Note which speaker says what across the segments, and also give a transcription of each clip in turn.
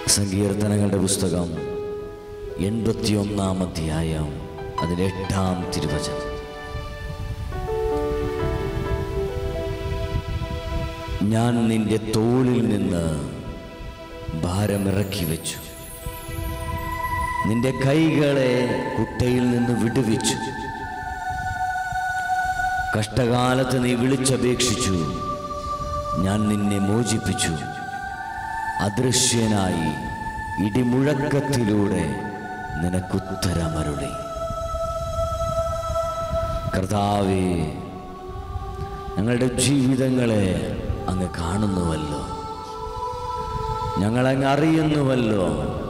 Speaker 1: സങ്കീർത്തനങ്ങളുടെ പുസ്തകം എൺപത്തിയൊന്നാം അധ്യായം അതിൻ്റെ എട്ടാം തിരുവചനം ഞാൻ നിന്റെ തോളിൽ നിന്ന് ഭാരമിറക്കി വെച്ചു നിന്റെ കൈകളെ കുട്ടയിൽ നിന്ന് വിടുവിച്ചു കഷ്ടകാലത്ത് നീ വിളിച്ചപേക്ഷിച്ചു ഞാൻ നിന്നെ മോചിപ്പിച്ചു അദൃശ്യനായി ഇടിമുഴക്കത്തിലൂടെ നിനക്കുത്തരമരുളി കർത്താവേ ഞങ്ങളുടെ ജീവിതങ്ങളെ അങ്ങ് കാണുന്നുവല്ലോ ഞങ്ങളങ്ങ് അറിയുന്നുവല്ലോ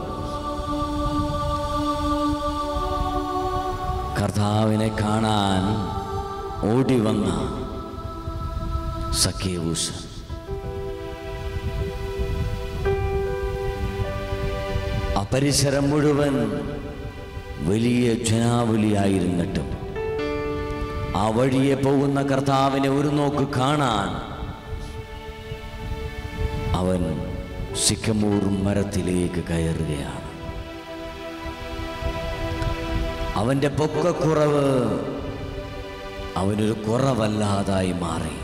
Speaker 1: കർത്താവിനെ കാണാൻ ഓടി വന്ന സഖ്യവൂസ് ആ പരിസരം മുഴുവൻ വലിയ ജനാവലിയായിരുന്നിട്ടും ആ വഴിയെ പോകുന്ന കർത്താവിനെ ഒരു നോക്ക് കാണാൻ അവൻ സിക്കമൂർ മരത്തിലേക്ക് കയറുകയാണ് അവൻ്റെ പൊക്കക്കുറവ് അവനൊരു കുറവല്ലാതായി മാറി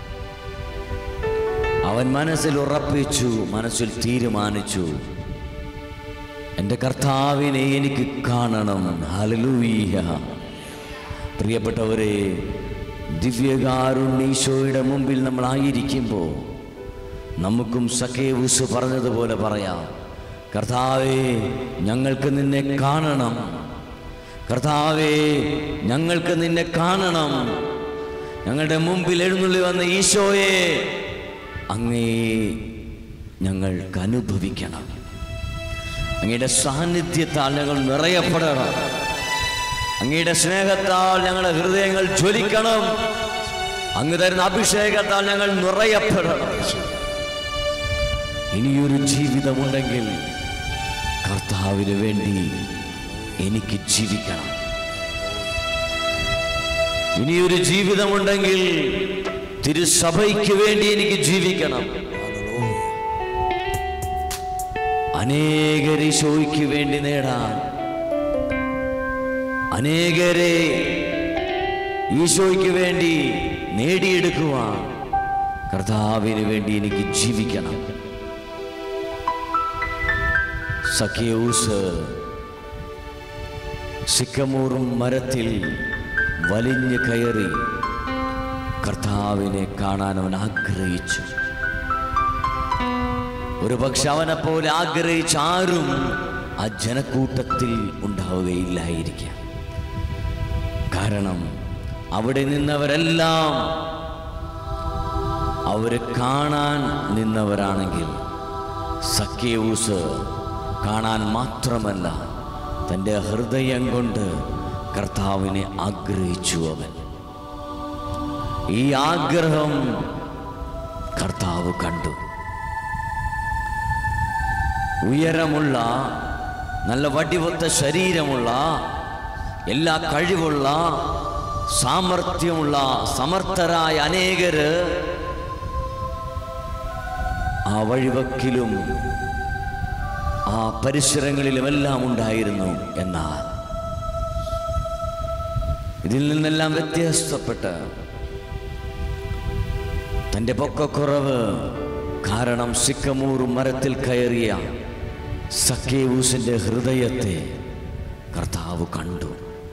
Speaker 1: അവൻ മനസ്സിൽ ഉറപ്പിച്ചു മനസ്സിൽ തീരുമാനിച്ചു എൻ്റെ കർത്താവിനെ എനിക്ക് കാണണം ഹലലൂയ്യ പ്രിയപ്പെട്ടവരെ ദിവ്യകാരുണ്ണീശോയുടെ മുമ്പിൽ നമ്മളായിരിക്കുമ്പോൾ നമുക്കും സഖേവുസ് പറഞ്ഞതുപോലെ പറയാം കർത്താവേ ഞങ്ങൾക്ക് നിന്നെ കാണണം കർത്താവേ ഞങ്ങൾക്ക് നിന്നെ കാണണം ഞങ്ങളുടെ മുമ്പിൽ എഴുന്നള്ളി വന്ന ഈശോയെ അങ്ങേ ഞങ്ങൾക്ക് അനുഭവിക്കണം അങ്ങയുടെ സാന്നിധ്യത്താൽ ഞങ്ങൾ നിറയപ്പെടണം അങ്ങയുടെ സ്നേഹത്താൽ ഞങ്ങളുടെ ഹൃദയങ്ങൾ ജ്വലിക്കണം അങ്ങ് തരുന്ന അഭിഷേകത്താൽ ഞങ്ങൾ നിറയപ്പെടണം ഇനിയൊരു ജീവിതമുണ്ടെങ്കിൽ കർത്താവിന് വേണ്ടി എനിക്ക് ജീവിക്കണം ഇനിയൊരു ജീവിതമുണ്ടെങ്കിൽ തിരുസഭയ്ക്ക് വേണ്ടി എനിക്ക് ജീവിക്കണം അനേകരെ ഈശോയ്ക്ക് വേണ്ടി നേടാൻ അനേകരെ ഈശോയ്ക്ക് വേണ്ടി നേടിയെടുക്കുവാൻ കർത്താവിന് വേണ്ടി എനിക്ക് ജീവിക്കണം സഖ്യൂസ് സിക്കമൂറും മരത്തിൽ വലിഞ്ഞു കയറി കർത്താവിനെ കാണാൻ അവൻ ആഗ്രഹിച്ചു ഒരു പക്ഷെ അവനെ പോലെ ആഗ്രഹിച്ച ആരും ആ ജനക്കൂട്ടത്തിൽ ഉണ്ടാവുകയില്ലായിരിക്കാം കാരണം അവിടെ നിന്നവരെല്ലാം അവരെ കാണാൻ നിന്നവരാണെങ്കിൽ സഖ്യയൂസ് കാണാൻ മാത്രമല്ല തൻ്റെ ഹൃദയം കൊണ്ട് കർത്താവിനെ ആഗ്രഹിച്ചു അവൻ ഈ ആഗ്രഹം കർത്താവ് കണ്ടു ഉയരമുള്ള നല്ല വടിവൊത്ത ശരീരമുള്ള എല്ലാ കഴിവുള്ള സാമർഥ്യമുള്ള സമർത്ഥരായ അനേകര് ആ വഴിവക്കിലും ആ പരിസരങ്ങളിലുമെല്ലാം ഉണ്ടായിരുന്നു എന്നാൽ ഇതിൽ നിന്നെല്ലാം വ്യത്യസ്തപ്പെട്ട് തൻ്റെ പൊക്കക്കുറവ് കാരണം സിക്കമൂർ മരത്തിൽ കയറിയ സക്കേവൂസിന്റെ ഹൃദയത്തെ കർത്താവ് കണ്ടു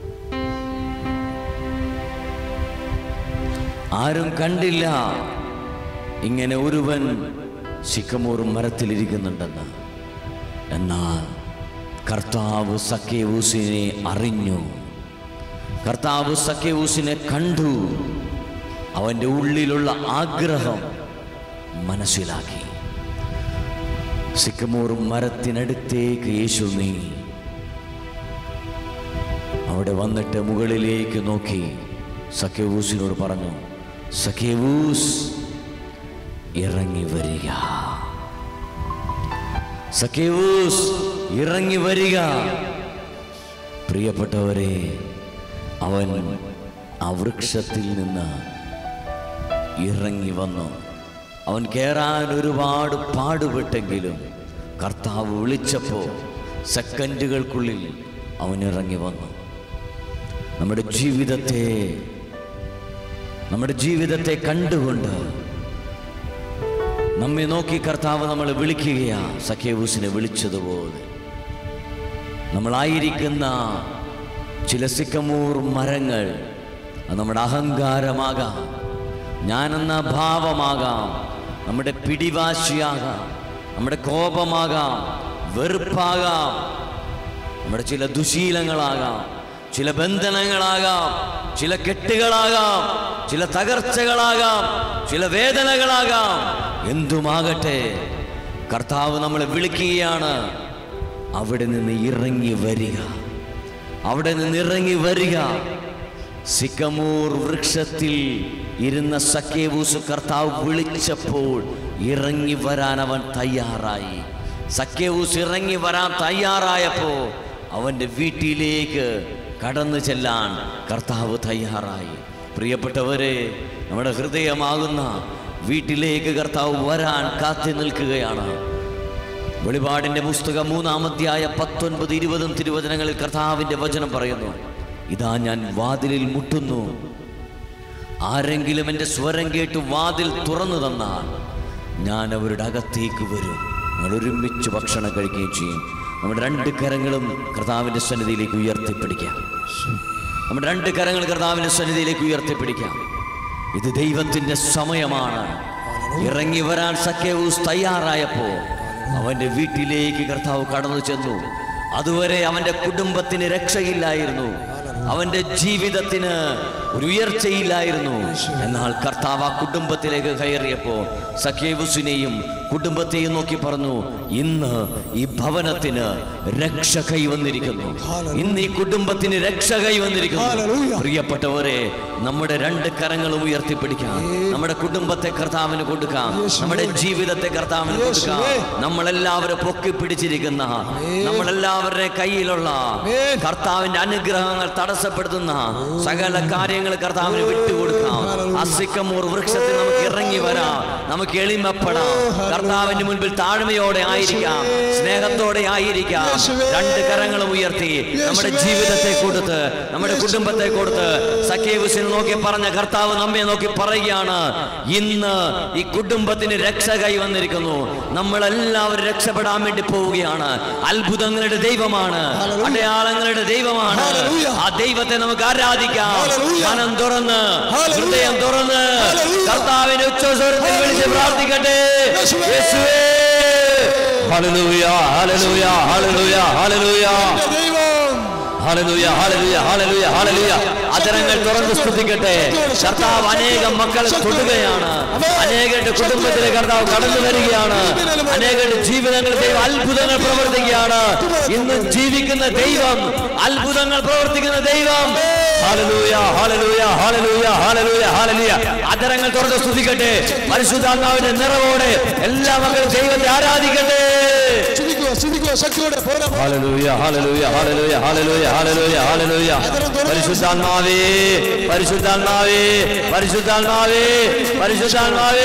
Speaker 1: ആരും കണ്ടില്ല ഇങ്ങനെ ഒരുവൻ സിക്കമൂർ മരത്തിലിരിക്കുന്നുണ്ടെന്ന് എന്നാൽ കർത്താവ് സക്കേവൂസിനെ അറിഞ്ഞു കർത്താവ് സക്കേവൂസിനെ കണ്ടു അവൻ്റെ ഉള്ളിലുള്ള ആഗ്രഹം മനസ്സിലാക്കി സിക്കമൂർ മരത്തിനടുത്തേക്ക് യേശു നീങ്ങി അവിടെ വന്നിട്ട് മുകളിലേക്ക് നോക്കി സഖ്യവൂസിനോട് പറഞ്ഞു സഖ്യവൂസ് ഇറങ്ങി വരിക സഖ്യവൂസ് ഇറങ്ങി വരിക പ്രിയപ്പെട്ടവരെ അവൻ ആ വൃക്ഷത്തിൽ നിന്ന് ഇറങ്ങി വന്നു അവൻ കയറാൻ ഒരുപാട് പാടുപെട്ടെങ്കിലും കർത്താവ് വിളിച്ചപ്പോൾ സെക്കൻഡുകൾക്കുള്ളിൽ അവൻ ഇറങ്ങി വന്നു നമ്മുടെ ജീവിതത്തെ നമ്മുടെ ജീവിതത്തെ കണ്ടുകൊണ്ട് നമ്മെ നോക്കി കർത്താവ് നമ്മളെ വിളിക്കുകയാ സഖ്യവൂസിനെ വിളിച്ചതുപോലെ നമ്മളായിരിക്കുന്ന ചില സിക്കമൂർ മരങ്ങൾ അത് നമ്മുടെ അഹങ്കാരമാകാം ഞാനെന്ന ഭാവമാകാം നമ്മുടെ പിടിവാശിയാകാം നമ്മുടെ കോപമാകാം വെറുപ്പാകാം നമ്മുടെ ചില ദുശീലങ്ങളാകാം ചില ബന്ധനങ്ങളാകാം ചില കെട്ടുകളാകാം ചില തകർച്ചകളാകാം ചില വേദനകളാകാം എന്തുമാകട്ടെ കർത്താവ് നമ്മളെ വിളിക്കുകയാണ് അവിടെ നിന്ന് ഇറങ്ങി വരിക അവിടെ നിന്ന് ഇറങ്ങി വരിക സിക്കമൂർ വൃക്ഷത്തിൽ ഇരുന്ന സഖ്യവൂസ് കർത്താവ് വിളിച്ചപ്പോൾ ഇറങ്ങി വരാൻ അവൻ തയ്യാറായി സഖ്യവൂസ് ഇറങ്ങി വരാൻ തയ്യാറായപ്പോ അവന്റെ വീട്ടിലേക്ക് കടന്നു ചെല്ലാൻ കർത്താവ് തയ്യാറായി പ്രിയപ്പെട്ടവരെ നമ്മുടെ ഹൃദയമാകുന്ന വീട്ടിലേക്ക് കർത്താവ് വരാൻ കാത്തു നിൽക്കുകയാണ് വെളിപാടിന്റെ പുസ്തകം മൂന്നാം അധ്യായ പത്തൊൻപത് ഇരുപതും തിരുവചനങ്ങളിൽ കർത്താവിന്റെ വചനം പറയുന്നു ഇതാ ഞാൻ വാതിലിൽ മുട്ടുന്നു ആരെങ്കിലും എൻ്റെ സ്വരം കേട്ട് വാതിൽ തുറന്നു തന്നാൽ ഞാൻ അവരുടെ അകത്തേക്ക് വരും ഞങ്ങൾ ഒരുമിച്ച് ഭക്ഷണം കഴിക്കുകയും ചെയ്യും നമ്മുടെ രണ്ട് കരങ്ങളും കർത്താവിൻ്റെ സന്നിധിയിലേക്ക് ഉയർത്തിപ്പിടിക്കാം നമ്മുടെ രണ്ട് കരങ്ങൾ കർത്താവിൻ്റെ സന്നിധിയിലേക്ക് ഉയർത്തിപ്പിടിക്കാം ഇത് ദൈവത്തിൻ്റെ സമയമാണ് ഇറങ്ങി വരാൻ സഖ്യവൂസ് തയ്യാറായപ്പോ അവന്റെ വീട്ടിലേക്ക് കർത്താവ് കടന്നു ചെന്നു അതുവരെ അവന്റെ കുടുംബത്തിന് രക്ഷയില്ലായിരുന്നു അവന്റെ ജീവിതത്തിന് ഒരു ഉയർച്ചയില്ലായിരുന്നു എന്നാൽ കർത്താവ് ആ കുടുംബത്തിലേക്ക് കയറിയപ്പോ സഖ്യവുസിനെയും കുടുംബത്തെയും നോക്കി പറഞ്ഞു ഇന്ന് ഈ ഭവനത്തിന് രക്ഷ കൈവന്നിരിക്കുന്നു ഇന്ന് ഈ കുടുംബത്തിന് രക്ഷ കൈവന്നിരിക്കുന്നു
Speaker 2: ഹല്ലേലൂയ.
Speaker 1: പ്രിയപ്പെട്ടവരെ നമ്മുടെ രണ്ട് കരങ്ങളും ഉയർത്തിപ്പിടിക്കാം നമ്മുടെ കുടുംബത്തെ കർത്താവിന് കൊടുക്കാം നമ്മുടെ ജീവിതത്തെ കർത്താവിന് കൊടുക്കാം നമ്മളെല്ലാവരും പൊക്കി പിടിച്ചിരിക്കുന്ന നമ്മളെല്ലാവരുടെ കയ്യിലുള്ള കർത്താവിന്റെ അനുഗ്രഹങ്ങൾ തടസ്സപ്പെടുത്തുന്ന സകല കാര്യങ്ങൾ കർത്താവിന് വിട്ടുകൊടുക്കാം അസിക്കമൂർ വൃക്ഷത്തിൽ നമുക്ക് ഇറങ്ങി വരാം നമുക്ക് എളിമപ്പെടാം കർത്താവിന്റെ മുൻപിൽ താഴ്മയോടെ ആയിരിക്കാം സ്നേഹത്തോടെ ആയിരിക്കാം രണ്ട് കരങ്ങളും ഉയർത്തി നമ്മുടെ ജീവിതത്തെ കൊടുത്ത് നമ്മുടെ കുടുംബത്തെ കൊടുത്ത് സഖ്യവുസിനെ നോക്കി പറഞ്ഞ കർത്താവ് നമ്മെ നോക്കി പറയുകയാണ് ഇന്ന് ഈ കുടുംബത്തിന് രക്ഷ കൈ വന്നിരിക്കുന്നു നമ്മളെല്ലാവരും രക്ഷപ്പെടാൻ വേണ്ടി പോവുകയാണ് അത്ഭുതങ്ങളുടെ ദൈവമാണ് അടയാളങ്ങളുടെ ദൈവമാണ്
Speaker 2: Hallelujah.
Speaker 1: ആ ദൈവത്തെ നമുക്ക് ആരാധിക്കാം
Speaker 2: Hallelujah.
Speaker 1: മനം തുറന്ന്
Speaker 2: Hallelujah.
Speaker 1: ഹൃദയം തുറന്ന്
Speaker 2: Hallelujah.
Speaker 1: കർത്താവിന് ഉച്ചസ്വരത്തിൽ വിളിച്ച് പ്രാർത്ഥിക്കട്ടെ
Speaker 2: യേശുവേ.
Speaker 1: യേശുവേ ഹല്ലേലൂയ ഹല്ലേലൂയ ഹല്ലേലൂയ ഹല്ലേലൂയ
Speaker 2: എന്റെ ദൈവം
Speaker 1: ഹല്ലേലൂയ ഹല്ലേലൂയ ഹല്ലേലൂയ ഹല്ലേലൂയ അതരങ്ങൾ തുറന്ന് സ്തുതിക്കട്ടെ കർത്താവ് അനേകം മക്കളെ തൊടുകയാണ് അനേകരുടെ കുടുംബത്തിലെ കർത്താവ് കടന്നു വരികയാണ് അനേകരുടെ ജീവിതങ്ങളിൽ ദൈവം അത്ഭുതങ്ങൾ പ്രവർത്തിക്കുകയാണ് ഇന്ന് ജീവിക്കുന്ന ദൈവം അത്ഭുതങ്ങൾ പ്രവർത്തിക്കുന്ന ദൈവം hallelujah hallelujah hallelujah hallelujah hallelujah അതരങ്ങൾ തുറന്ന് സ്തുതിക്കട്ടെ പരിശുദ്ധാത്മാവിന്റെ നിറവോടെ എല്ലാ മക്കളും ദൈവത്തെ ആരാധിക്കട്ടെ
Speaker 2: സ്തുതിക്കുക സ്തുതിക്കുക ശക്തിയോടെ പോരാ
Speaker 1: hallelujah hallelujah hallelujah hallelujah hallelujah hallelujah പരിശുദ്ധാത്മാവേ പരിശുദ്ധാത്മാവേ പരിശുദ്ധാത്മാവേ പരിശുദ്ധാത്മാവേ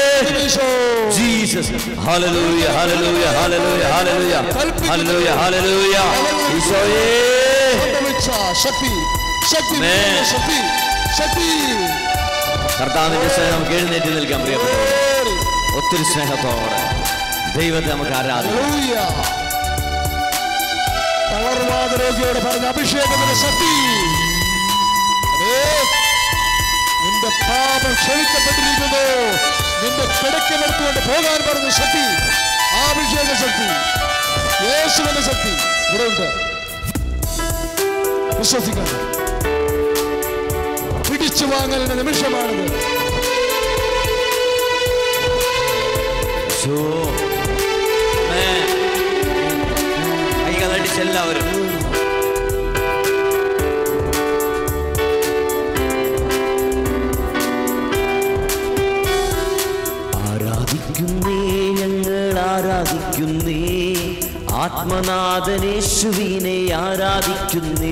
Speaker 1: Jesus hallelujah hallelujah hallelujah hallelujah hallelujah hallelujah ഈശോയേ
Speaker 2: സംഭവിച്ച ശക്തി ശക്തി
Speaker 1: Amen.
Speaker 2: ശക്തി ശക്തി
Speaker 1: കർത്താവിന്റെ സ്നേഹം നമുക്ക് എഴുന്നേറ്റ് നിൽക്കാൻ പ്രിയപ്പെട്ടു ഒത്തിരി സ്നേഹത്തോടെ ദൈവത്തെ നമുക്ക് ആരാധിക്കാം
Speaker 2: ഹല്ലേലൂയ. തളർവാദ രോഗിയോട് പറഞ്ഞ അഭിഷേകത്തിന്റെ ശക്തി അതേ, നിന്റെ പാപം ക്ഷമിക്കപ്പെട്ടിരിക്കുന്നു നിന്റെ കിടക്കമെടുത്തുകൊണ്ട് പോകാൻ പറഞ്ഞ ശക്തി ആ അഭിഷേക ശക്തി യേശുവിന്റെ ശക്തി ഇവിടെ ഉണ്ട് വിശ്വസിക്കണം പിടിച്ചു വാങ്ങലിന്റെ നിമിഷമാണിത്
Speaker 1: യേശു. ആമേൻ. കൈകളടിച്ച് എല്ലാവരും ആരാധിക്കുന്നേ ഞങ്ങൾ ആരാധിക്കുന്നേ ആത്മനാഥനേശുവിനെ ആരാധിക്കുന്നേ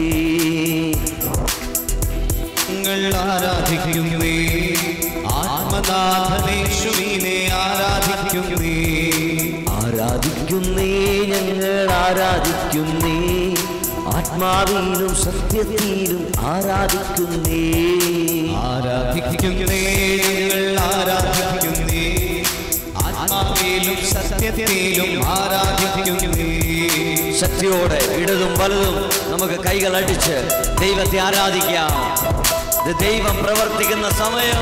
Speaker 3: ഞങ്ങൾ ആരാധിക്കുന്നേ ആത്മനാഥനേശുവിനെ ആരാധിക്കുന്നേ
Speaker 1: ആരാധിക്കുന്നേ ഞങ്ങൾ ആരാധിക്കുന്നേ ആത്മാവിലും സത്യത്തിലും ആരാധിക്കുന്നേ
Speaker 3: ആരാധിക്കുന്നേ ഞങ്ങൾ ആരാധിക്കുന്നേ ആത്മാവിലും സത്യത്തിലും ആരാധിക്കുന്നേ
Speaker 1: ശക്തിയോടെ ഇടതും വലതും നമുക്ക് കൈകൾ അടിച്ച് ദൈവത്തെ ആരാധിക്കാം ഇത് ദൈവം പ്രവർത്തിക്കുന്ന സമയം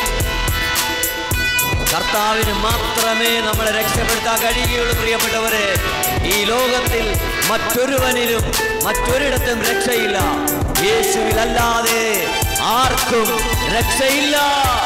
Speaker 1: കർത്താവിന് മാത്രമേ നമ്മളെ രക്ഷപ്പെടുത്താൻ കഴിയുകയുള്ളൂ പ്രിയപ്പെട്ടവരെ ഈ ലോകത്തിൽ മറ്റൊരുവനിലും മറ്റൊരിടത്തും രക്ഷയില്ല യേശുവിലല്ലാതെ ആർക്കും രക്ഷയില്ല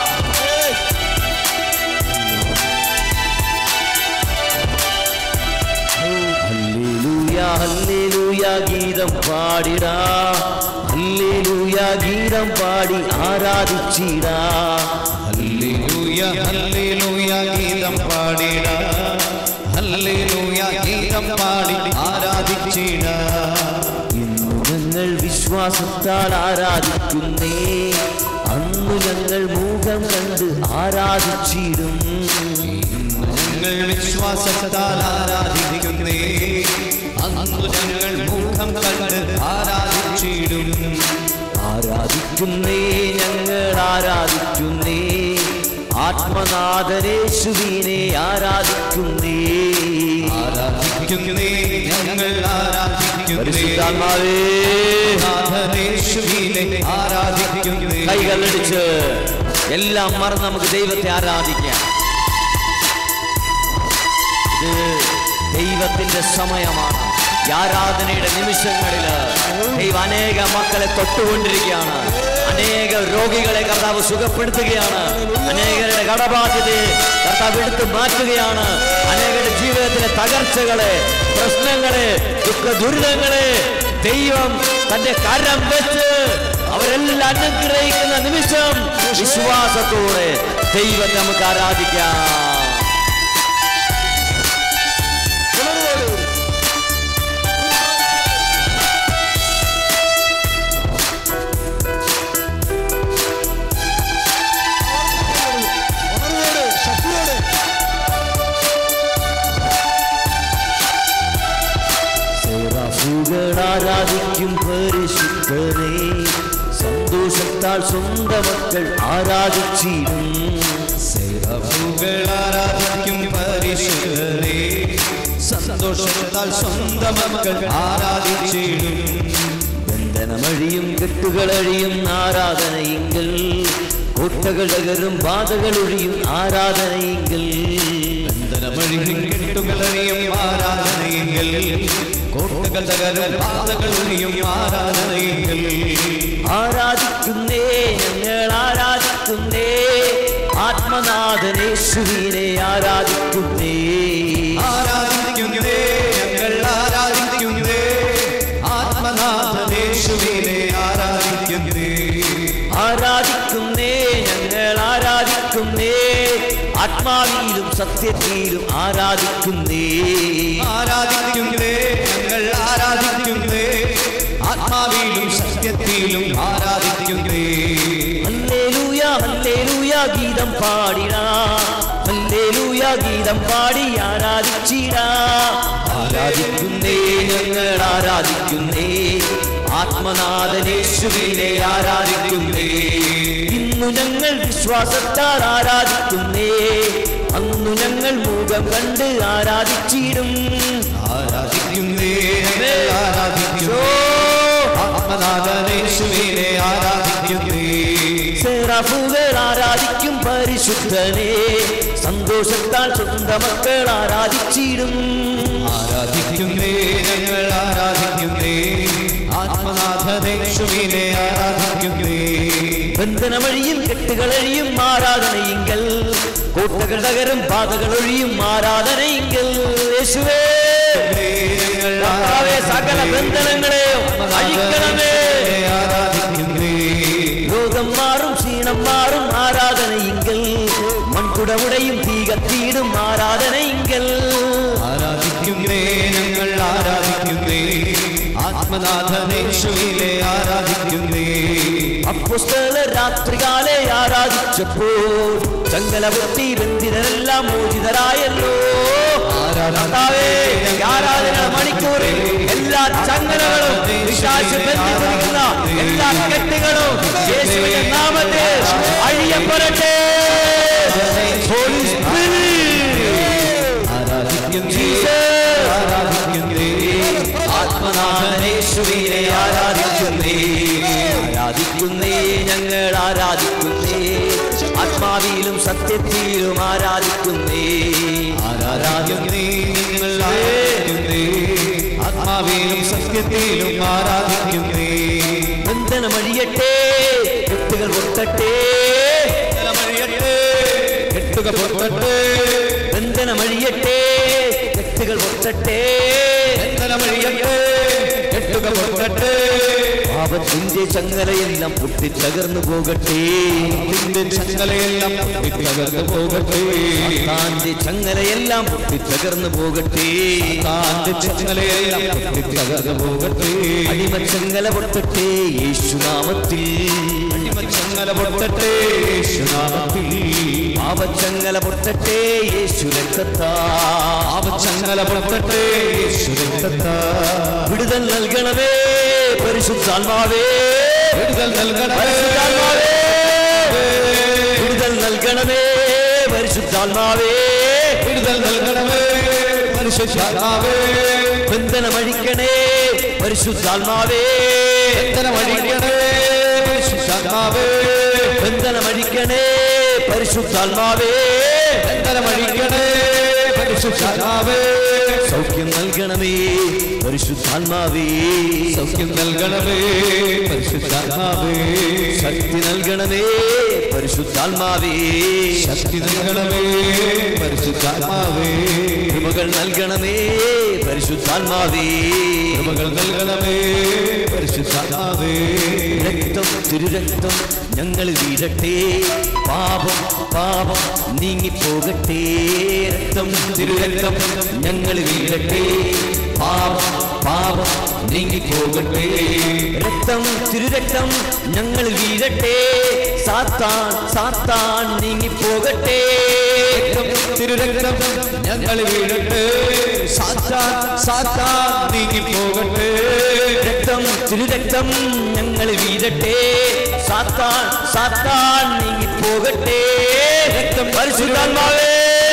Speaker 1: ഹല്ലേലൂയ ഹല്ലേലൂയ ഗീതം പാടിടാ ഹല്ലേലൂയ ഗീതം പാടി ആരാധിച്ചിടാ
Speaker 3: ഹല്ലേലൂയ ഹല്ലേലൂയ ഗീതം പാടിട ഹല്ലേലൂയ ഗീതം പാടി ആരാധിച്ചിട
Speaker 1: ഇന്നു ഞങ്ങൾ വിശ്വാസത്താൽ ആരാധിക്കുന്നേ അന്നു ഞങ്ങൾ മുഖം കണ്ട് ആരാധിച്ചിടും
Speaker 3: ഞങ്ങൾ വിശ്വാസത്താൽ ആരാധിക്കുന്നേ അന്നു ഞങ്ങൾ മുഖം കണ്ട് ആരാധിച്ചിടും
Speaker 1: ആരാധിക്കുന്നേ ഞങ്ങൾ ആരാധിക്കുന്നേ ആത്മനാഥനേശുവിനെ ആരാധിക്കുന്നേ
Speaker 3: ആരാധിക്കുന്നേ ഞങ്ങൾ ആരാധിക്കുന്നേ
Speaker 1: പരിശുദ്ധാത്മാവേ
Speaker 3: നാഥനേശുവിനെ ആരാധിക്കുന്നേ
Speaker 1: കൈകളടിച്ച് എല്ലാം മറന്ന് നമുക്ക് ദൈവത്തെ ആരാധിക്കാം ഇത് ദൈവത്തിന്റെ സമയമാണ് ഈ ആരാധനയുടെ നിമിഷങ്ങളില് ദൈവം അനേക മക്കളെ തൊട്ടുകൊണ്ടിരിക്കുകയാണ് അനേക രോഗികളെ കർത്താവ് സുഖപ്പെടുത്തുകയാണ് അനേകരുടെ കടബാധ്യതയെ കർത്താവ് എടുത്തു മാറ്റുകയാണ് അനേകരുടെ ജീവിതത്തിലെ തകർച്ചകളെ പ്രശ്നങ്ങളെ ദുഃഖ ദുരിതങ്ങളെ ദൈവം തന്റെ കരം വെച്ച് അവരെല്ലാം അനുഗ്രഹിക്കുന്ന നിമിഷം വിശ്വാസത്തോടെ ദൈവത്തെ നമുക്ക് ആരാധിക്കാം
Speaker 2: ഉണർവോടെ ശക്തിയോടെ
Speaker 1: സേറാഫുകൾ ആരാധിക്കും പരിശുദ്ധനെ സന്തോഷത്താൽ സ്വന്തം മക്കൾ ആരാധിച്ചിടും
Speaker 3: സേവകൾ ആരാധിക്കും പരിശുദ്ധരെ സന്തോഷത്താൽ സ്വന്തം മക്കൾ ആരാധിച്ചിടും
Speaker 1: ബന്ധനമഴിയും കെട്ടുകളഴിയും ആരാധനയെങ്കിൽ കോട്ടകൾ തകരും ബാധകൾ ഒഴിയും ആരാധനയെങ്കിൽ
Speaker 3: ബന്ധനമഴിയും കെട്ടുകളറിയും ആരാധനയെങ്കിൽ കോട്ടകൾ തകരും പാതകൾ ഒഴിയും ആരാധനയെങ്കിൽ
Speaker 1: ആരാധിക്കുന്നേ ഞങ്ങൾ ആരാധിക്കുന്നേ ആത്മനാഥനേശ്വരീനെ ആരാധിക്കുന്നേ
Speaker 3: ആരാധിക്കുന്നേ ഞങ്ങൾ ആരാധിക്കുന്നേ ആത്മനാഥനേശുവിനെ ആരാധിക്കുന്നേ
Speaker 1: ആരാധിക്കുന്നേ ഞങ്ങൾ ആരാധിക്കുന്നേ ആത്മാവിലും സത്യത്തിലും ആരാധിക്കുന്നേ
Speaker 3: ആരാധിക്കുന്നേ ഞങ്ങൾ ആരാധിക്കുന്നേ ആത്മാവിലും സത്യത്തിലും ആരാധിക്കുന്നേ
Speaker 1: ഹല്ലേലൂയ ഹല്ലേലൂയ ഗീതം പാടിടാ ഹല്ലേലൂയ ഗീതം പാടി ആരാധിച്ചിടാ ആരാധിക്കുന്നേ ഞങ്ങൾ ആരാധിക്കുന്നേ ആത്മനാഥനേശ്വരിനെ ആരാധിക്കുന്നേ ഇന്നു ഞങ്ങൾ വിശ്വാസത്താൽ ആരാധിക്കുന്നേ അന്നു ഞങ്ങൾ മുഖം കണ്ട് ആരാധിച്ചിടും
Speaker 3: ആരാധിക്കുന്നേ ഞങ്ങൾ ആരാധിക്കുന്നേ ആത്മനാഥനേശുവിനെ ആരാധിക്കുന്നേ
Speaker 1: സെറാഫുകൾ ആരാധിക്കും പരിശുദ്ധനെ സന്തോഷത്താൽ സ്വന്തം മക്കൾ ആരാധിച്ചിടും
Speaker 3: ആരാധിക്കുന്നേ ഞങ്ങൾ ആരാധിക്കുന്നേ ആത്മനാഥനേശുവിനെ ആരാധിക്കുന്നേ
Speaker 1: ബന്ധനമഴിയും കെട്ടുകളഴിയും ആരാധനയെങ്കിൽ കോട്ടകൾ തകരും പാതകൾ ഒഴിയും ആരാധനയെങ്കിൽ യേശുവേ
Speaker 3: ഞങ്ങൾ
Speaker 1: കർത്താവേ, സകല ബന്ധനങ്ങളെയും അഴിക്കണമേ
Speaker 3: ആരാധിക്കുന്നേ
Speaker 1: രോഗം മാറും ക്ഷീണം മാറും ആരാധനയെങ്കിൽ മൺകുടമുടയും തീ കത്തിയിടും ആരാധനയെങ്കിൽ
Speaker 3: ആരാധിക്കുന്നേ ഞങ്ങൾ ആരാധിക്കുന്നേ ആത്മനാഥനേശുവിനെ ആരാധിക്കുന്നേ
Speaker 1: അപ്പുസ്തല രാത്രികാലെ ആരാധിച്ചപ്പോൾ ചങ്ങല പൊട്ടി ബന്ധിതരെല്ലാം മോചിതരായല്ലോ കർത്താവേ ഈ ആരാധന മണിക്കൂറിൽ എല്ലാ ചങ്ങലകളും വിശ്വാസ ബന്ധിപ്പിക്കുന്ന എല്ലാ കെട്ടുകളും യേശുവിന്റെ നാമത്തിൽ അഴിയപ്പെടട്ടെ Holy Spirit. Jesus. ആത്മനാഥനേശുവിനെ ആരാധിക്കുന്നേ ആരാധിക്കുന്നേ ഞങ്ങൾ ആരാധിക്കുന്നേ ആത്മാവിലും സത്യത്തിലും ആരാധിക്കുന്നേ
Speaker 3: ആരാധിക്കുന്നേ നിങ്ങൾ ആരാധിക്കുന്നേ ആത്മാവിലും സത്യത്തിലും ആരാധിക്കുന്നേ
Speaker 1: ബന്ധനമഴിയട്ടെ കെട്ടുകൾ പൊട്ടട്ടെ
Speaker 3: ബന്ധനമഴിയട്ടെ കെട്ടുക പൊട്ടട്ടെ
Speaker 1: ബന്ധനമഴിയട്ടെ കെട്ടുകൾ പൊട്ടട്ടെ
Speaker 3: ബന്ധനമഴിയട്ടെ കെട്ടുക പൊട്ടട്ടെ
Speaker 1: പാപത്തിന്റെ ചങ്ങലയെല്ലാം പൊട്ടിത്തകർന്നു പോകട്ടെ
Speaker 3: നിന്റെ ചങ്ങലയെല്ലാം തകർന്നു പോകട്ടെ
Speaker 1: താന്റെ ചങ്ങലയെല്ലാം പൊട്ടിത്തകർന്നു പോകട്ടെ
Speaker 3: താന്റെ ചങ്ങലയെല്ലാം തകർന്നു പോകട്ടെ
Speaker 1: അടിമച്ചങ്ങല പൊട്ടട്ടെ യേശുനാമത്തിൽ
Speaker 3: ചങ്ങല പൊട്ടട്ടെ യേശുനാമത്തിൽ
Speaker 1: പാപച്ചങ്ങല പൊട്ടട്ടെ യേശു രക്തത്താ
Speaker 3: ചങ്ങല പൊട്ടട്ടെ യേശു രക്തത്താ
Speaker 1: വിടുതൽ നൽകണമേ പരിശുദ്ധാത്മാവേ
Speaker 3: വിടുതൽ നൽകണമേ
Speaker 1: പരിശുദ്ധാത്മാവേ വിടുതൽ നൽകണമേ പരിശുദ്ധാത്മാവേ
Speaker 3: വിടുതൽ നൽകണമേ പരിശുദ്ധാത്മാവേ
Speaker 1: ബന്ധനമഴിക്കണേ പരിശുദ്ധാത്മാവേ
Speaker 3: ബന്ധനമഴിക്കണേ പരിശുദ്ധാത്മാവേ
Speaker 1: ബന്ധനമഴിക്കണേ പരിശുദ്ധാത്മാവേ
Speaker 3: ബന്ധനമഴിക്കണേ പരിശുദ്ധാത്മാവേ
Speaker 1: സൗഖ്യം നൽകണമേ പരിശുദ്ധാത്മാവേ
Speaker 3: സൗഖ്യം നൽകണമേ പരിശുദ്ധാത്മാവേ
Speaker 1: ശക്തി നൽകണമേ പരിശുദ്ധാത്മാവേ
Speaker 3: ശക്തി നൽകണമേ പരിശുദ്ധാത്മാവേ
Speaker 1: കൃപകൾ നൽകണമേ പരിശുദ്ധാത്മാവേ
Speaker 3: കൃപകൾ നൽകണമേ പരിശുദ്ധാത്മാവേ
Speaker 1: രക്തം തിരുരക്തം ഞങ്ങൾ വീഴട്ടെ പാപം പാപം നീങ്ങിപ്പോകട്ടെ രക്തം തിരുരക്തം ഞങ്ങൾ വീഴട്ടെ പാപം പാപം നീങ്ങിപ്പോകട്ടെ രക്തം തിരുരക്തം ഞങ്ങൾ വീഴട്ടെ സാത്താൻ സാത്താൻ നീങ്ങിപ്പോകട്ടെ
Speaker 3: തിരുരക്തം ഞങ്ങൾ വീഴട്ടെ സാത്താൻ സാത്താൻ നീങ്ങി പോകട്ടെ
Speaker 1: രക്തം തിരുരക്തം ഞങ്ങൾ വീഴട്ടെ സാത്താൻ സാത്താൻ നീങ്ങിപ്പോകട്ടെ രക്തം പരിശുദ്ധാത്മാവേ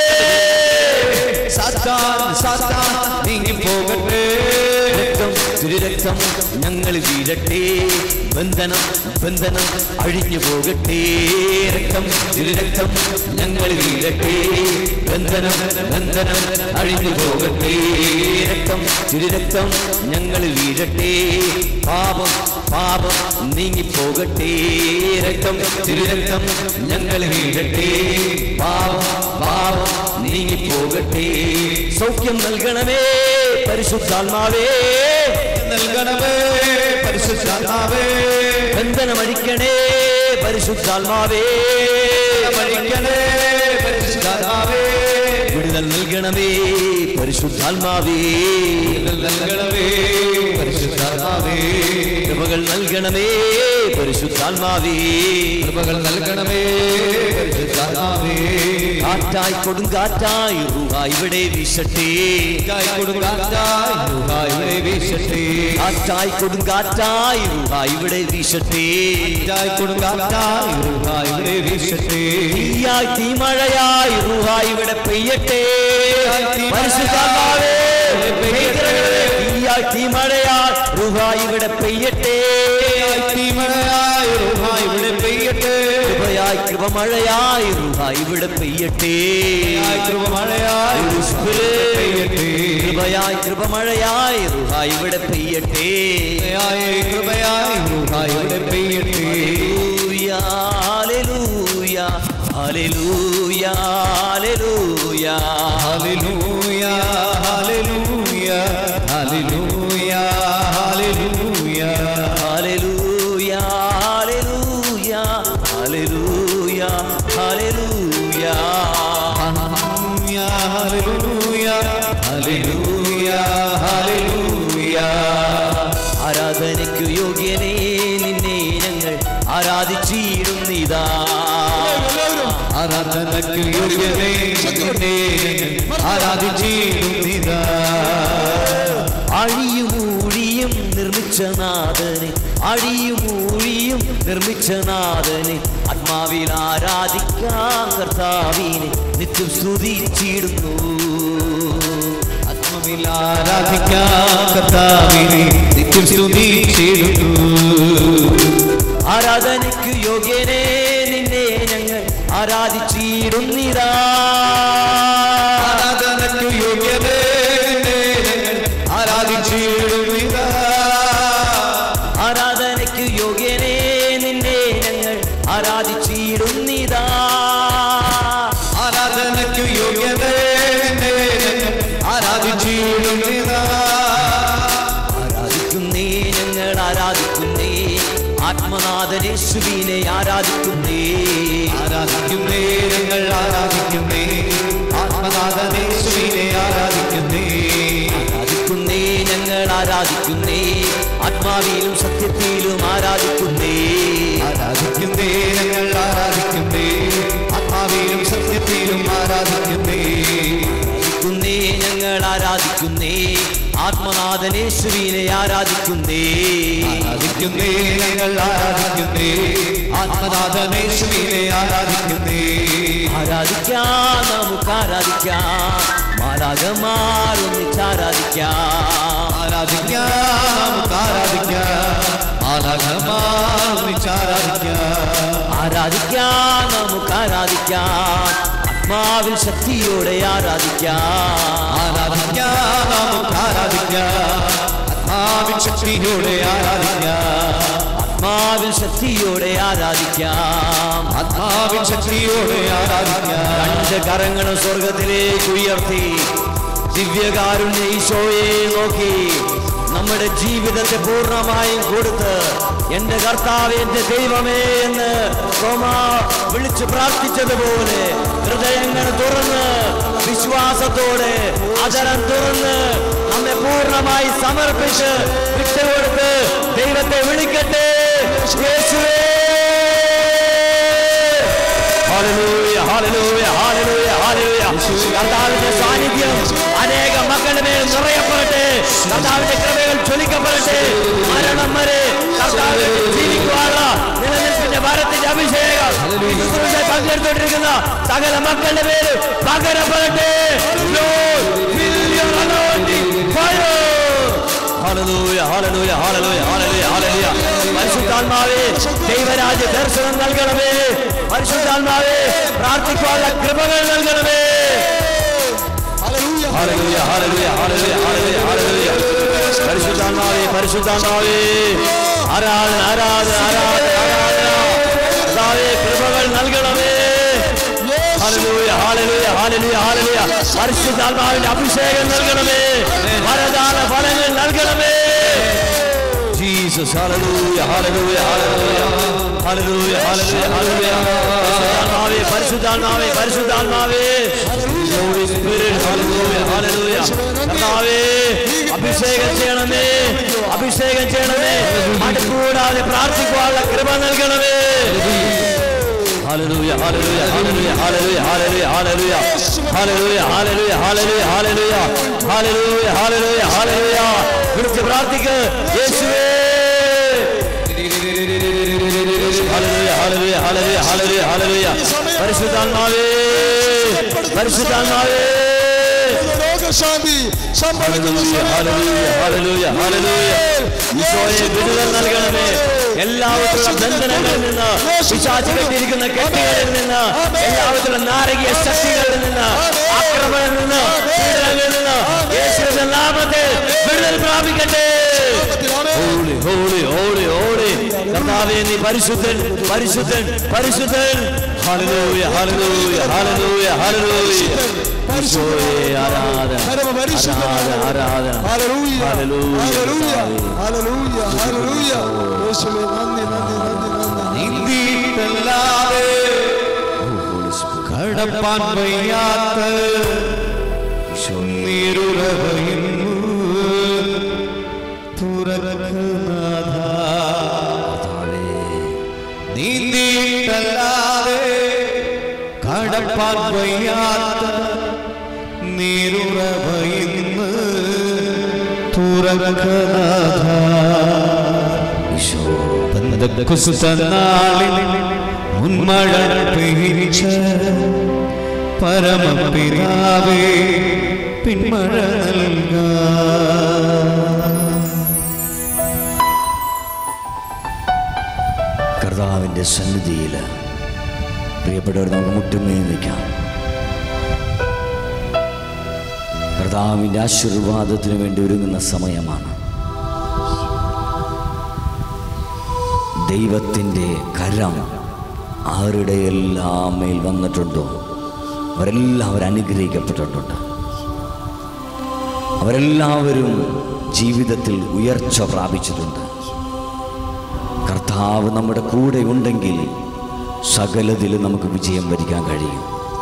Speaker 3: സാത്താൻ സാത്താൻ നീങ്ങി പോകട്ടെ
Speaker 1: രക്തം തിരുരക്തം ഞങ്ങൾ വീഴട്ടെ ബന്ധനം ബന്ധനം അഴിഞ്ഞു പോകട്ടെ രക്തം തിരുരക്തം ഞങ്ങൾ വീഴട്ടെ ബന്ധനം ബന്ധനം അഴിഞ്ഞു പോകട്ടെ രക്തം തിരുരക്തം ഞങ്ങൾ വീഴട്ടെ പാപം പാപം നീങ്ങിപ്പോകട്ടെ രക്തം തിരുരക്തം ഞങ്ങൾ വീഴട്ടെ പാപം പാപം നീങ്ങിപ്പോകട്ടെ സൗഖ്യം നൽകണമേ പരിശുദ്ധാത്മാവേ
Speaker 3: നൽകണമേ പരിശുദ്ധാത്മാവേ
Speaker 1: ബന്ധനമഴിക്കണേ പരിശുദ്ധാത്മാവേ
Speaker 3: മരിക്കണേ പരിശുദ്ധാത്മാവേ
Speaker 1: വിടുതൽ നൽകണമേ പരിശുദ്ധാത്മാവേ
Speaker 3: നൽകണമേ പരിശുദ്ധാത്മാവേ
Speaker 1: കൃപകൾ നൽകണമേ പരിശുദ്ധാത്മാവേ
Speaker 3: കൃപകൾ നൽകണമേ പരിശുദ്ധാത്മാവേ
Speaker 1: കാറ്റായി കൊടുങ്കാറ്റായി റൂഹ ഇവിടെ വീശട്ടെ
Speaker 3: കായ് കൊടുങ്കാറ്റായി ഊഹായ് ഇവിടെ വീശട്ടെ
Speaker 1: കാറ്റായി കൊടുങ്കാറ്റായി റൂഹ ഇവിടെ വീശട്ടെ
Speaker 3: കായ് കൊടുങ്കാറ്റായി ഊഹായ് ഇവിടെ വീശട്ടെ
Speaker 1: തീയായി തീമഴയായി റൂഹ ഇവിടെ പെയ്യട്ടെ പരിശുദ്ധാത്മാവേ തീയായി തീമഴയായി റൂഹ ഇവിടെ പെയ്യട്ടെ
Speaker 3: തീമഴയായി ഊഹായ് ഇവിടെ പെയ്യട്ടെ
Speaker 1: കൃപയായി കൃപമഴയായി റൂഹ ഇവിടെ പെയ്യട്ടെ
Speaker 3: കായ് കൃപമഴയായി
Speaker 1: Holy Spirit,
Speaker 3: പെയ്യട്ടെ
Speaker 1: കൃപയായി കൃപമഴയായി റൂഹ ഇവിടെ പെയ്യട്ടെ
Speaker 3: കൃപയായി കൃപയായി ഊഹായ് ഇവിടെ പെയ്യട്ടെ
Speaker 1: hallelujah hallelujah hallelujah hallelujah
Speaker 3: hallelujah hallelujah hallelujah hallelujah
Speaker 1: hallelujah hallelujah hallelujah hallelujah
Speaker 3: hallelujah hallelujah hallelujah
Speaker 1: ആരാധനയ്ക്കു യോഗ്യനേ നിന്നെ ഞങ്ങൾ ആരാധിച്ചിരുന്നിതാ
Speaker 3: ആരാധനയ്ക്ക് യോഗ്യനേ നിന്നെ ആരാധിച്ചിടും
Speaker 1: അഴിയുമൂഴിയും നിർമ്മിച്ച നാഥനെ അഴിയുമൂഴിയും നിർമ്മിച്ച നാഥനെ ആത്മാവിൽ ആരാധിക്കാം കർത്താവിനെ നിത്യം സ്തുതിച്ചിടുന്നു
Speaker 3: ആത്മാവിൽ ആരാധിക്കാം കർത്താവിനെ നിത്യം സ്തുതിച്ചിടുന്നു
Speaker 1: ആരാധനയ്ക്ക് യോഗ്യനെ നിന്നെ ഞങ്ങൾ ആരാധിച്ചിടുന്നിതാ
Speaker 3: ആരാധനയ്ക്കു യോഗ്യതേ നിന്നെ ഞങ്ങൾ ആരാധിച്ചിടുന്നിതാ
Speaker 1: ആരാധനയ്ക്ക് യോഗ്യനെ നിന്നെ ഞങ്ങൾ ആരാധിച്ചിടുന്നിതാ
Speaker 3: ആരാധനയ്ക്കു യോഗ്യതേ നിന്നെ ഞങ്ങൾ ആരാധിച്ചിടുന്നിതാ
Speaker 1: ആരാധിക്കുന്നേ ഞങ്ങൾ ആരാധിക്കുന്നേ ആത്മനാഥനേശുവിനെ ആരാധിക്കുന്നേ
Speaker 3: ആരാധിക്കുന്നേ ഞങ്ങൾ ആരാധിക്കുന്നേ ആത്മനാഥനേശ്വരിനെ ആരാധിക്കുന്നേ
Speaker 1: ആരാധിക്കുന്നേ ഞങ്ങൾ ആരാധിക്കുന്നേ ആത്മാവിലും സത്യത്തിലും ആരാധിക്കുന്നേ
Speaker 3: ആരാധിക്കുന്നേ ഞങ്ങൾ ആരാധിക്കുന്നേ ആത്മാവിലും സത്യത്തിലും ആരാധിക്കുന്നേ
Speaker 1: ആരാധിക്കുന്നേ ഞങ്ങൾ ആരാധിക്കുന്നേ ആത്മനാഥനേശ്വരിനെ ആരാധിക്കുന്നേ
Speaker 3: ആരാധിക്കുന്നേ ഞങ്ങൾ ആരാധിക്കുന്നേ ആത്മനാഥനേശ്വരിനെ ആരാധിക്കുന്നേ
Speaker 1: ആരാധിക്കാം നമുക്ക് ആരാധിക്കാം മാലാകമാർ ഒന്നിച്ച് ആരാധിക്കാം
Speaker 3: ആരാധിക്കാം നമുക്ക് ആരാധിക്കാം ആരാധമാർന്നിച്ച് ആരാധിക്കാം
Speaker 1: ആരാധിക്കാം നമുക്ക് ആരാധിക്കാം ആത്മാവിൽ ശക്തിയോടെ ആരാധിക്കാം
Speaker 3: ആരാധിക്കാം നമുക്ക് ആരാധിക്കാം ആത്മാവിൻ ശക്തിയോടെ ആരാധിക്കാം
Speaker 1: ആത്മാവിൽ ശക്തിയോടെ ആരാധിക്കാം
Speaker 3: ആത്മാവിൻ ശക്തിയോടെ ആരാധിക്കാം
Speaker 1: രണ്ട് കരങ്ങളും സ്വർഗത്തിലേക്ക് ഉയർത്തി ദിവ്യകാരുണ്യ ഈശോയെ നോക്കി നമ്മുടെ ജീവിതത്തെ പൂർണ്ണമായും കൊടുത്ത് എന്റെ കർത്താവ് എന്റെ ദൈവമേ എന്ന് തോമ വിളിച്ചു പ്രാർത്ഥിച്ചതുപോലെ ഹൃദയങ്ങൾ തുറന്ന് വിശ്വാസത്തോടെ അതരം തുറന്ന് നമ്മെ പൂർണ്ണമായി സമർപ്പിച്ച് വിട്ടുകൊടുത്ത് ദൈവത്തെ വിളിക്കട്ടെ യേശുവേ ഹല്ലേലൂയ, ഹല്ലേലൂയ, ഹല്ലേലൂയ, ഹല്ലേലൂയ. കർത്താവിന്റെ സാന്നിധ്യം അനേക മക്കളുടെ മേൽ നിറയപ്പെടട്ടെ കർത്താവിന്റെ കൃപകൾ ചൊലിക്കപ്പെടട്ടെ മരണം വരെ കർത്താവിൽ ജീവിക്കുവാനുള്ള നിലനിൽപ്പിന്റെ ഭാരത്തിന്റെ അഭിഷേകം ഈ ശുശ്രൂഷയിൽ പങ്കെടുത്തുകൊണ്ടിരിക്കുന്ന സകല മക്കളുടെ പേര് പകരപ്പെടട്ടെ Lord, fill your anointing fire. Hallelujah, hallelujah, hallelujah, hallelujah, hallelujah. പരിശുദ്ധാത്മാവേ ദൈവരാജ്യ ദർശനം നൽകണമേ പരിശുദ്ധാത്മാവേ പ്രാർത്ഥിക്കാനുള്ള കൃപകൾ നൽകണമേ
Speaker 2: hallelujah.
Speaker 1: Hallelujah, hallelujah, hallelujah, hallelujah, hallelujah. പരിശുദ്ധാത്മാവേ പരിശുദ്ധാത്മാവേ ആരാധന ആരാധന ആരാധന ആരാധന കർത്താവേ, കൃപകൾ നൽകണമേ ഹല്ലേലൂയ, ഹല്ലേലൂയ, ഹല്ലേലൂയ, ഹല്ലേലൂയ. പരിശുദ്ധാത്മാവിന്റെ അഭിഷേകം നൽകണമേ വരദാന ഫലങ്ങൾ നൽകണമേ Jesus hallelujah hallelujah hallelujah hallelujah hallelujah hallelujah പരിശുദ്ധാത്മാവേ പരിശുദ്ധാത്മാവേ പരിശുദ്ധാത്മാവേ Holy Spirit, hallelujah, hallelujah. കർത്താവേ അഭിഷേകം ചെയ്യണമേ അഭിഷേകം ചെയ്യണമേ മടുക്കൂടാതെ പ്രാർത്ഥിക്കുവാനുള്ള കൃപ നൽകണമേ Hallelujah, hallelujah, hallelujah, hallelujah, hallelujah, hallelujah, hallelujah, hallelujah, hallelujah, hallelujah, hallelujah, hallelujah, hallelujah. വിളിച്ച് പ്രാർത്ഥിക്ക് യേശുവേ hallelujah, hallelujah, hallelujah, hallelujah, hallelujah. പരിശുദ്ധാത്മാവേ പരിശുദ്ധാത്മാവേ
Speaker 2: രോഗശാന്തി സംഭവിക്കുന്ന
Speaker 1: ഹല്ലേലൂയ, ഹല്ലേലൂയ, ഹല്ലേലൂയ, ഹല്ലേലൂയ. ഈശോയെ വിടുതൽ നൽകണമേ എല്ലാവിധത്തിലുള്ള ബന്ധനങ്ങളിൽ നിന്ന് പിശാച് കെട്ടിയിരിക്കുന്ന കെട്ടുകളിൽ നിന്ന് എല്ലാവിധത്തിലുള്ള നാരകീയ ശക്തികളിൽ നിന്ന് ആക്രമണത്തിൽ നിന്ന് പീഡനങ്ങളിൽ നിന്ന് യേശുവിന്റെ നാമത്തിൽ വിടുതൽ പ്രാപിക്കട്ടെ ഹോളി ഹോളി ഹോളി ഹോളി കർത്താവേ നീ പരിശുദ്ധൻ പരിശുദ്ധൻ പരിശുദ്ധൻ ഹല്ലേലൂയ ഹല്ലേലൂയ ഹല്ലേലൂയ ഹല്ലേലൂയ ഈശോയെ ആരാധന ആരാധന ആരാധന
Speaker 2: ഹല്ലേലൂയ
Speaker 1: ഹല്ലേലൂയ
Speaker 2: ഹല്ലേലൂയ
Speaker 1: കർത്താവേ.
Speaker 2: ഹല്ലേലൂയ ഹല്ലേലൂയ യേശുവേ നന്ദി നന്ദി നന്ദി നന്ദി
Speaker 3: നീന്തിയിട്ടല്ലാതെ കടപ്പാൻ വയ്യാത്ത നീരുറവയുന്നു നീന്തിയിട്ടല്ലാതെ കടപ്പാൻ വയ്യാത്ത നീരുറവയുന്നു തുറ തുറക്കനാഥ
Speaker 1: ഈശോ
Speaker 3: നാളിൽ മുൻമഴ പെയ്ച്ച പരമപിതാവേ പിന്മഴ നൽകാ
Speaker 1: കർത്താവിൻ്റെ സന്നിധിയിൽ പ്രിയപ്പെട്ടവർ നമുക്ക് മുട്ടുമേ നിൽക്കാം കർത്താവിൻ്റെ ആശീർവാദത്തിന് വേണ്ടി ഒരുങ്ങുന്ന സമയമാണ് ദൈവത്തിൻ്റെ കരം ആരുടെ എല്ലാം മേൽ വന്നിട്ടുണ്ടോ അവരെല്ലാവരും അനുഗ്രഹിക്കപ്പെട്ടിട്ടുണ്ട് അവരെല്ലാവരും ജീവിതത്തിൽ ഉയർച്ച പ്രാപിച്ചിട്ടുണ്ട് കർത്താവ് നമ്മുടെ കൂടെ ഉണ്ടെങ്കിൽ സകലതിലും നമുക്ക് വിജയം വരിക്കാൻ കഴിയും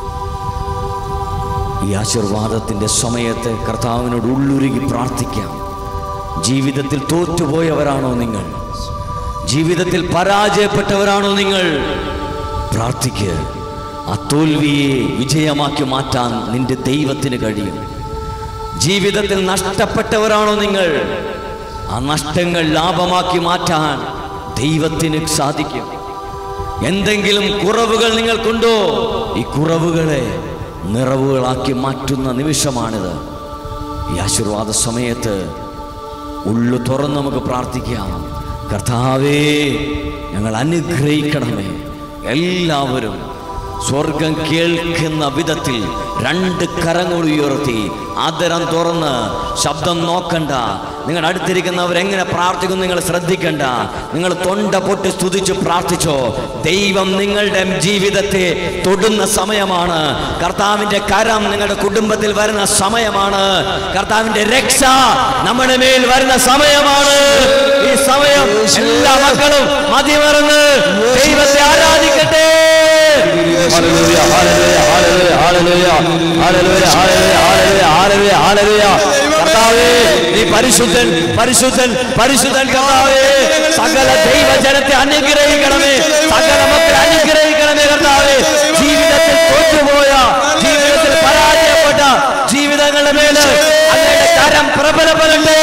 Speaker 1: ഈ ആശീർവാദത്തിൻ്റെ സമയത്ത് കർത്താവിനോട് ഉള്ളുരുകി പ്രാർത്ഥിക്കാം ജീവിതത്തിൽ തോറ്റുപോയവരാണോ നിങ്ങൾ ജീവിതത്തിൽ പരാജയപ്പെട്ടവരാണോ നിങ്ങൾ പ്രാർത്ഥിക്ക് ആ തോൽവിയെ വിജയമാക്കി മാറ്റാൻ നിന്റെ ദൈവത്തിന് കഴിയും ജീവിതത്തിൽ നഷ്ടപ്പെട്ടവരാണോ നിങ്ങൾ ആ നഷ്ടങ്ങൾ ലാഭമാക്കി മാറ്റാൻ ദൈവത്തിന് സാധിക്കും എന്തെങ്കിലും കുറവുകൾ നിങ്ങൾക്കുണ്ടോ ഈ കുറവുകളെ നിറവുകളാക്കി മാറ്റുന്ന നിമിഷമാണിത് ഈ ആശീർവാദ സമയത്ത് ഉള്ളു തുറന്ന് നമുക്ക് പ്രാർത്ഥിക്കാം കർത്താവേ ഞങ്ങൾ അനുഗ്രഹിക്കണമേ എല്ലാവരും സ്വർഗം കേൾക്കുന്ന വിധത്തിൽ രണ്ട് കരങ്ങൾ ഉയർത്തി ആദരം തുറന്ന് ശബ്ദം നോക്കണ്ട നിങ്ങളുടെ അടുത്തിരിക്കുന്നവർ എങ്ങനെ പ്രാർത്ഥിക്കും നിങ്ങൾ ശ്രദ്ധിക്കണ്ട നിങ്ങൾ തൊണ്ട പൊട്ടി സ്തുതിച്ച് പ്രാർത്ഥിച്ചോ ദൈവം നിങ്ങളുടെ ജീവിതത്തെ തൊടുന്ന സമയമാണ് കർത്താവിന്റെ കരം നിങ്ങളുടെ കുടുംബത്തിൽ വരുന്ന സമയമാണ് കർത്താവിന്റെ രക്ഷ നമ്മുടെ മേൽ വരുന്ന സമയമാണ് ഈ സമയം എല്ലാ മക്കളും മതിമറന്ന് ദൈവത്തെ ആരാധിക്കട്ടെ hallelujah, hallelujah, hallelujah, hallelujah, hallelujah, hallelujah, hallelujah, hallelujah. കർത്താവേ നീ പരിശുദ്ധൻ പരിശുദ്ധൻ പരിശുദ്ധൻ കർത്താവേ സകല ദൈവജനത്തെ അനുഗ്രഹിക്കണമേ സകല മക്കളെ അനുഗ്രഹിക്കണമേ കർത്താവേ ജീവിതത്തിൽ തോറ്റുപോയ ജീവിതത്തിൽ പരാജയപ്പെട്ട ജീവിതങ്ങളുടെ മേല് അങ്ങയുടെ കരം പ്രബലപ്പെടട്ടെ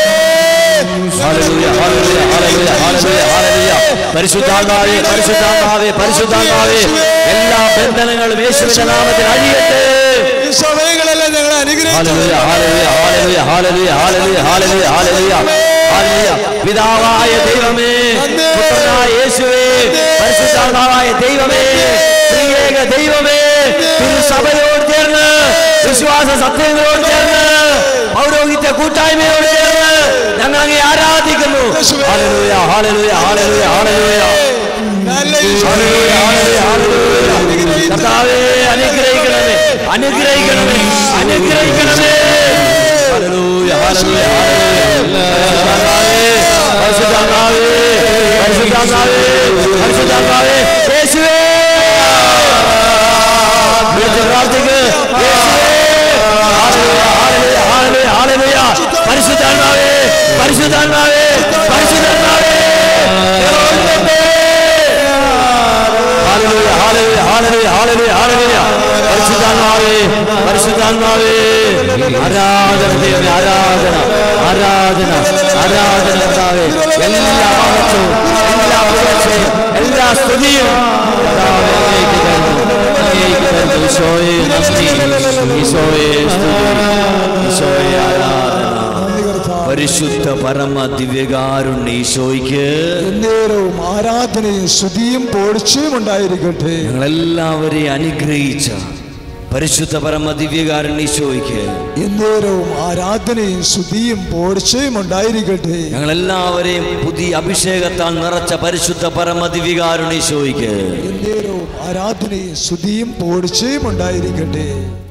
Speaker 1: hallelujah, hallelujah, hallelujah, hallelujah, hallelujah. പരിശുദ്ധാത്മാവേ പരിശുദ്ധാത്മാവേ പരിശുദ്ധാത്മാവേ എല്ലാ ബന്ധനങ്ങളും യേശുവിന്റെ നാമത്തിൽ അഴിയട്ടെ
Speaker 2: ഈ സമയങ്ങളെല്ലാം ഞങ്ങൾ
Speaker 1: ഹല്ലേലൂയ,
Speaker 2: അനുഗ്രഹിച്ചു
Speaker 1: hallelujah, hallelujah, hallelujah, hallelujah, hallelujah, hallelujah, hallelujah. പിതാവായ ദൈവമേ പുത്രനായ യേശുവേ പരിശുദ്ധാത്മാവായ ദൈവമേ ത്രിയേക ദൈവമേ തിരുസഭയോട് ചേർന്ന് വിശ്വാസ സത്യങ്ങളോട് ചേർന്ന് പൗരോഹിത്യ കൂട്ടായ്മയോട് ചേർന്ന് ഞങ്ങൾ അങ്ങേ ആരാധിക്കുന്നു hallelujah, hallelujah, hallelujah, hallelujah. Hallelujah, hallelujah, hallelujah. കർത്താവേ അനുഗ്രഹിക്കണമേ അനുഗ്രഹിക്കണമേ അനുഗ്രഹിക്കണമേ ഹല്ലേലൂയ, ഹല്ലേലൂയ, ഹല്ലേലൂയ. പരിശുദ്ധാത്മാവേ, പരിശുദ്ധാത്മാവേ, പരിശുദ്ധാത്മാവേ, പരിശുദ്ധാത്മാവേ, യേശുവേ വിളിച്ച് പ്രാർത്ഥിക്ക് യേശുവേ ഹല്ലേലൂയ, ഹല്ലേലൂയ, ഹല്ലേലൂയ, ഹല്ലേലൂയ. പരിശുദ്ധാത്മാവേ പരിശുദ്ധാത്മാവേ പരിശുദ്ധാത്മാവേ hallelujah, hallelujah, hallelujah, hallelujah, hallelujah. പരിശുദ്ധാത്മാവേ പരിശുദ്ധാത്മാവേ ആരാധന ദൈവമേ ആരാധന ആരാധന ആരാധന കർത്താവേ എല്ലാ മഹത്വവും എല്ലാ പുകഴ്ചയും എല്ലാ സ്തുതിയും കർത്താവേ അങ്ങേക്ക് തരുന്നു അങ്ങേക്ക് തരുന്നു ഈശോയെ നന്ദി ഈശോയെ സ്തുതി ഈശോയെ ആരാധന പരിശുദ്ധ പരമ ദിവ്യകാരുണ്യ ഈശോയ്ക്ക്
Speaker 2: എന്നേരവും ആരാധനയും സ്തുതിയും പോഴ്ചയും ഉണ്ടായിരിക്കട്ടെ
Speaker 1: ഞങ്ങളെല്ലാവരെയും അനുഗ്രഹിച്ച പരിശുദ്ധ പരമ ദിവ്യകാരുണ്യ ഈശോയ്ക്ക്
Speaker 2: എന്നേരവും ആരാധനയും സ്തുതിയും പോഴ്ചയും ഉണ്ടായിരിക്കട്ടെ
Speaker 1: ഞങ്ങളെല്ലാവരെയും പുതിയ അഭിഷേകത്താൽ നിറച്ച പരിശുദ്ധ പരമ ദിവ്യകാരുണ്യ ഈശോയ്ക്ക്
Speaker 2: എന്നേരവും ആരാധനയും സ്തുതിയും പോഴ്ചയും ഉണ്ടായിരിക്കട്ടെ